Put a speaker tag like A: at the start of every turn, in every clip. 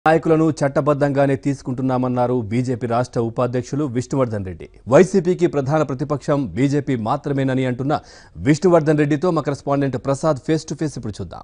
A: నాయకులను చట్టబద్ధంగానే తీసుకుంటున్నామన్నారు బీజేపీ రాష్ట్ర ఉపాధ్యక్షులు విష్ణువర్ధన్ రెడ్డి వైసీపీకి ప్రధాన ప్రతిపక్షం బీజేపీ మాత్రమేనని అంటున్న విష్ణువర్ధన్ రెడ్డితో మా correspondent Prasad face to face ఇప్పుడు చూద్దాం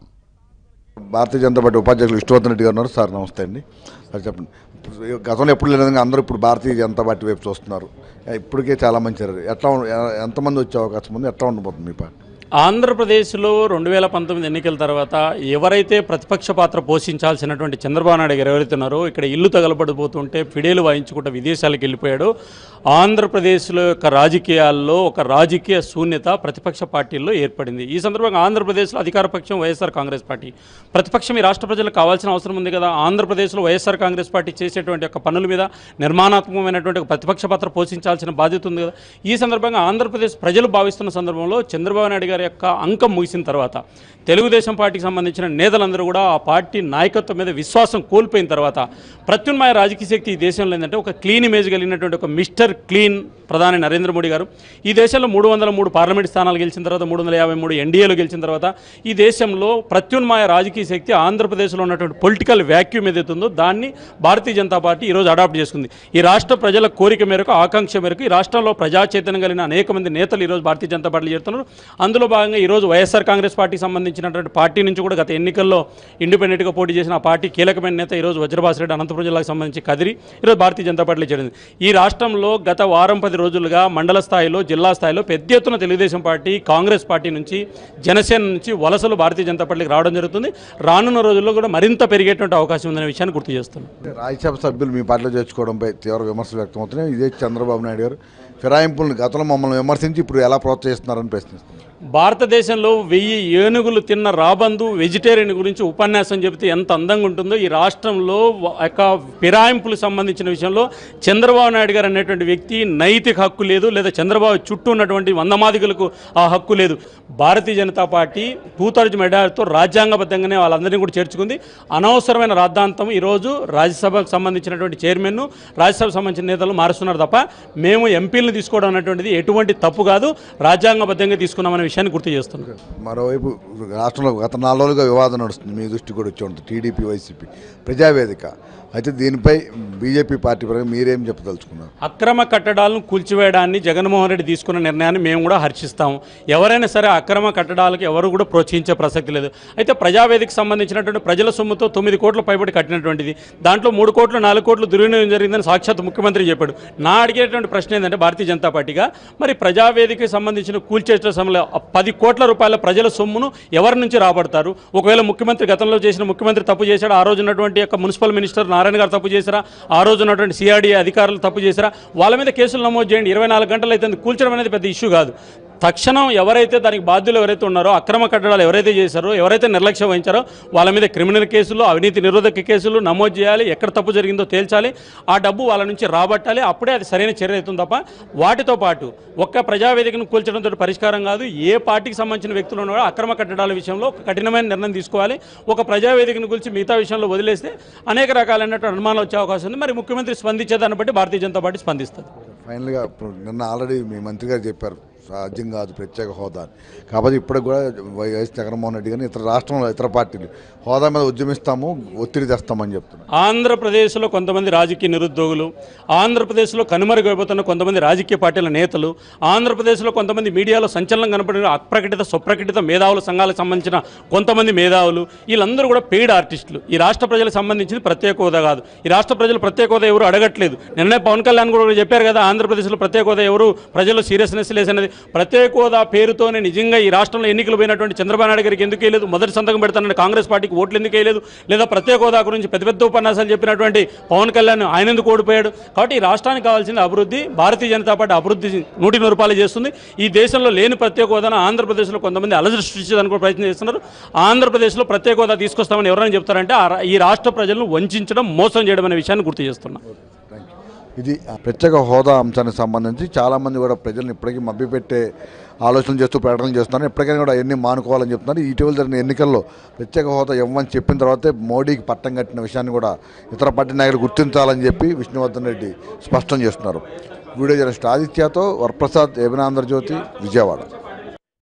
B: భారతీయ జనతా పార్టీ ఉపాధ్యక్షులు విష్ణువర్ధన్ రెడ్డి గారు ఉన్నారు సార్ నమస్తే అండి సార్ చెప్పండి ఇప్పుడు గతంలో ఎప్పుడు లేని విధంగా అందరూ ఇప్పుడు భారతీయ జనతా పార్టీ వైపు చూస్తున్నారు ఇప్పటికే చాలా మంది చేరారు ఎట్లా ఉం- ఎ- ఎంతమంది వచ్చే అవకాశం ఉంది ఎట్లా ఉండబోతుంది మీ పార్టీ
C: ఆంధ్రప్రదేశ్లో రెండు వేల పంతొమ్మిది ఎన్నికల తర్వాత ఎవరైతే ప్రతిపక్ష పాత్ర పోషించాల్సినటువంటి చంద్రబాబు నాయుడు గారు ఎవరైతే ఉన్నారో ఇక్కడ ఇల్లు తగలబడిపోతుంటే ఫిడేలు వాయించుకుంటూ విదేశాలకు వెళ్ళిపోయాడు ఆంధ్రప్రదేశ్లో యొక్క రాజకీయాల్లో ఒక రాజకీయ శూన్యత ప్రతిపక్ష పార్టీల్లో ఏర్పడింది ఈ సందర్భంగా ఆంధ్రప్రదేశ్లో అధికార పక్షం వైఎస్ఆర్ కాంగ్రెస్ పార్టీ ప్రతిపక్షం ఈ రాష్ట్ర ప్రజలకు కావాల్సిన అవసరం ఉంది కదా ఆంధ్రప్రదేశ్లో వైఎస్ఆర్ కాంగ్రెస్ పార్టీ చేసేటువంటి యొక్క పనుల మీద నిర్మాణాత్మకమైనటువంటి ఒక ప్రతిపక్ష పాత్ర పోషించాల్సిన బాధ్యత ఉంది కదా ఈ సందర్భంగా ఆంధ్రప్రదేశ్ ప్రజలు భావిస్తున్న సందర్భంలో చంద్రబాబు నాయుడు గారి యొక్క అంకం ముగిసిన తర్వాత తెలుగుదేశం పార్టీకి సంబంధించిన నేతలందరూ కూడా ఆ పార్టీ నాయకత్వం మీద విశ్వాసం కోల్పోయిన తర్వాత ప్రత్యున్మాయ రాజకీయ శక్తి ఈ దేశంలో ఏంటంటే ఒక క్లీన్ ఇమేజ్ కలిగినటువంటి ఒక మిస్టర్ క్లీన్ ప్రధాని నరేంద్ర మోడీ గారు ఈ దేశంలో మూడు వందల మూడు పార్లమెంట్ స్థానాలు గెలిచిన తర్వాత మూడు వందల యాభై మూడు ఎన్డీఏలు గెలిచిన తర్వాత ఈ దేశంలో ప్రత్యున్మాయ రాజకీయ శక్తి ఆంధ్రప్రదేశ్లో ఉన్నటువంటి పొలిటికల్ వ్యాక్యూమ్ ఏదైతే ఉందో దాన్ని భారతీయ జనతా పార్టీ ఈరోజు అడాప్ట్ చేసుకుంది ఈ రాష్ట్ర ప్రజల కోరిక మేరకు ఆకాంక్ష మేరకు ఈ రాష్ట్రంలో ప్రజా చైతన్యం కలిగిన అనేక మంది నేతలు ఈరోజు భారతీయ జనతా పార్టీలో చేరుతున్నారు అందులో భాగంగా ఈరోజు వైఎస్ఆర్ కాంగ్రెస్ పార్టీకి సంబంధించినటువంటి పార్టీ నుంచి కూడా గత ఎన్నికల్లో ఇండిపెండెంట్గా పోటీ చేసిన ఆ పార్టీ కీలకమైన నేత ఈరోజు వజ్రభాస్ రెడ్డి అనంతపురం జిల్లాకు సంబంధించి కదిరి ఈరోజు భారతీయ జనతా పార్టీలో చేరింది ఈ రాష్ట్రంలో గత వారం పది రోజులుగా మండల స్థాయిలో జిల్లా స్థాయిలో పెద్ద ఎత్తున తెలుగుదేశం పార్టీ కాంగ్రెస్ పార్టీ నుంచి జనసేన నుంచి వలసలు భారతీయ జనతా పార్టీకి రావడం జరుగుతుంది రానున్న రోజుల్లో కూడా మరింత పెరిగేటువంటి అవకాశం ఉందనే విషయాన్ని గుర్తు చేస్తున్నాను
B: అంటే రాజ్యసభ సభ్యులు మీ పార్టీలో చేర్చుకోవడంపై తీవ్ర విమర్శలు వ్యక్తమవుతున్నాయి ఇదే చంద్రబాబు నాయుడు గారు ఫిరాయింపులను గతంలో మమ్మల్ని విమర్శించి ఇప్పుడు ఎలా ప్రోత్సహిస్తున్నారని ప్రశ్నిస్తున్నారు
C: భారతదేశంలో వెయ్యి ఏనుగులు తిన్న రాబందు వెజిటేరియన్ గురించి ఉపన్యాసం చెబితే ఎంత అందంగా ఉంటుందో ఈ రాష్ట్రంలో వ- యొక్క ఫిరాయింపులకు సంబంధించిన విషయంలో చంద్రబాబు నాయుడు గారు అనేటువంటి వ్యక్తి నైతిక హక్కు లేదు లేదా చంద్రబాబు చుట్టూ ఉన్నటువంటి వందమాదికులకు ఆ హక్కు లేదు Bharatiya Janata party two third మెడార్తో రాజ్యాంగబద్ధంగానే వాళ్ళందరినీ కూడా చేర్చుకుంది అనవసరమైన రాద్ధాంతం ఈరోజు రాజ్యసభకు సంబంధించినటువంటి చైర్మన్ రాజ్యసభకు సంబంధించిన నేతలు మారుస్తున్నారు తప్ప మేము ఎంపీలను తీసుకోవడం అనేటువంటిది ఎటువంటి తప్పు కాదు రాజ్యాంగబద్ధంగా తీసుకున్నామనే విషయాన్ని గుర్తు చేస్తున్నాం
B: మరోవైపు రాష్ట్రంలో గత నాలుగు రోజులుగా వివాదం నడుస్తుంది మీ దృష్టి కూడా వచ్చి ఉంటుంది టీడీపీ వైసీపీ ప్రజావేదిక అయితే దీనిపై బీజేపీ పార్టీ పరంగా మీరేం చెప్పదలుచుకున్నారు
C: అక్రమ కట్టడాలను కూల్చివేయడాన్ని జగన్మోహన్ రెడ్డి తీసుకున్న నిర్ణయాన్ని మేము కూడా హర్షిస్తాం ఎవరైనా సరే అక్రమ కట్టడాలకు ఎవరు కూడా ప్రోత్సహించే ప్రసక్తి లేదు అయితే ప్రజావేదిక సంబంధించినటువంటి ప్రజల సొమ్ముతో తొమ్మిది కోట్ల పైబడి కట్టినటువంటిది దాంట్లో మూడు కోట్లు నాలుగు కోట్లు దుర్వినియోగం జరిగిందని సాక్షాత్ ముఖ్యమంత్రి చెప్పాడు నా అడిగేటువంటి ప్రశ్న ఏంటంటే భారతీయ జనతా పార్టీగా మరి ప్రజావేదికకి సంబంధించిన కూల్చేట సమయంలో ఆ పది కోట్ల రూపాయల ప్రజల సొమ్మును ఎవరి నుంచి రాబడతారు ఒకవేళ ముఖ్యమంత్రి గతంలో చేసిన ముఖ్యమంత్రి తప్పు చేశాడు ఆ రోజు ఉన్నటువంటి యొక్క మున్సిపల్ మినిస్టర్ నారాయణ గారు తప్పు చేశారా ఆ రోజు ఉన్నటువంటి సిఆర్డీ అధికారులు తప్పు చేశారా వాళ్ళ మీద కేసులు నమోదు చేయండి ఇరవై నాలుగు గంటలు అయితే అది కూల్చడం అనేది పెద్ద ఇష్యూ కాదు తక్షణం ఎవరైతే దానికి బాధ్యులు ఎవరైతే ఉన్నారో అక్రమ కట్టడాలు ఎవరైతే చేశారో ఎవరైతే నిర్లక్ష్యం వహించారో వాళ్ళ మీద క్రిమినల్ కేసులు అవినీతి నిరోధక కేసులు నమోదు చేయాలి ఎక్కడ తప్పు జరిగిందో తేల్చాలి ఆ డబ్బు వాళ్ళ నుంచి రాబట్టాలి అప్పుడే అది సరైన చర్య అవుతుంది తప్ప వాటితో పాటు ఒక్క ప్రజావేదికను కూల్చడంతో పరిష్కారం కాదు ఏ పార్టీకి సంబంధించిన వ్యక్తులు ఉన్నారో అక్రమ కట్టడాల విషయంలో ఒక కఠినమైన నిర్ణయం తీసుకోవాలి ఒక ప్రజావేదికను గురించి మిగతా విషయంలో వదిలేస్తే అనేక రకాలైనటువంటి అనుమానాలు వచ్చే అవకాశం ఉంది మరి ముఖ్యమంత్రి స్పందించేదాన్ని బట్టి భారతీయ జనతా పార్టీ స్పందిస్తుంది
B: ఫైనల్గా ఇప్పుడు నిన్న ఆల్రెడీ మీ మంత్రి గారు చెప్పారు సాధ్యం కాదు ప్రత్యేక హోదా అని కాకపోతే ఇప్పటికి కూడా వైఎస్ జగన్మోహన్ రెడ్డి గారిని ఇతర రాష్ట్రంలో ఇతర పార్టీలు హోదా మీద ఉద్యమిస్తాము ఒత్తిడి తెస్తామని చెప్తున్నారు
C: ఆంధ్రప్రదేశ్లో కొంతమంది రాజకీయ నిరుద్యోగులు ఆంధ్రప్రదేశ్లో కనుమరుగైపోతున్న కొంతమంది రాజకీయ పార్టీల నేతలు ఆంధ్రప్రదేశ్లో కొంతమంది మీడియాలో సంచలనం కనపడిన అప్రకటిత సుప్రకటిత మేధావుల సంఘాలకు సంబంధించిన కొంతమంది మేధావులు వీళ్ళందరూ కూడా పెయిడ్ ఆర్టిస్టులు ఈ రాష్ట్ర ప్రజలకు సంబంధించింది ప్రత్యేక హోదా కాదు ఈ రాష్ట్ర ప్రజలు ప్రత్యేక హోదా ఎవరు అడగట్లేదు నిన్నే పవన్ కళ్యాణ్ కూడా చెప్పారు కదా ఆంధ్రప్రదేశ్లో ప్రత్యేక హోదా ఎవరు ప్రజలు సీరియస్నెస్ లేదనేది ప్రత్యేక హోదా పేరుతోనే నిజంగా ఈ రాష్ట్రంలో ఎన్నికలు పోయినటువంటి చంద్రబాబు నాయుడు గారికి ఎందుకు వేయలేదు మొదటి సంతకం పెడతానని కాంగ్రెస్ పార్టీకి ఓట్లు ఎందుకు వేయలేదు లేదా ప్రత్యేక హోదా గురించి పెద్ద పెద్ద ఉపన్యాసాలు చెప్పినటువంటి పవన్ కళ్యాణ్ ఆయన ఎందుకు ఓడిపోయాడు కాబట్టి ఈ రాష్ట్రానికి కావాల్సిన అభివృద్ధి భారతీయ జనతా పార్టీ అభివృద్ధి నూటి నూరు రూపాయలు చేస్తుంది ఈ దేశంలో లేని ప్రత్యేక హోదాను ఆంధ్రప్రదేశ్లో కొంతమంది అలజడి సృష్టించడానికి కూడా ప్రయత్నం చేస్తున్నారు ఆంధ్రప్రదేశ్లో ప్రత్యేక హోదా తీసుకొస్తామని ఎవరైనా చెప్తారంటే ఆ రా- ఈ రాష్ట్ర ప్రజలను వంచడం మోసం చేయడం అనే విషయాన్ని గుర్తు చేస్తున్నాం
B: థ్యాంక్ యూ ఇది ఆ ప్రత్యేక హోదా అంశానికి సంబంధించి చాలామంది కూడా ప్రజలను ఇప్పటికీ మభ్యపెట్టే ఆలోచనలు చేస్తూ ప్రకటనలు చేస్తున్నారు ఇప్పటికైనా కూడా ఎన్ని మానుకోవాలని చెప్తున్నారు ఇటీవల జరిగిన ఎన్నికల్లో ప్రత్యేక హోదా ఇవ్వమని చెప్పిన తర్వాతే మోడీకి పట్టం కట్టిన విషయాన్ని కూడా ఇతర పార్టీ నాయకులు గుర్తించాలని చెప్పి విష్ణువర్ధన్ రెడ్డి స్పష్టం చేస్తున్నారు వీడియో జర్నలిస్ట్ ఆదిత్యతో వరప్రసాద్ ఏబినాంధ్రజ్యోతి విజయవాడ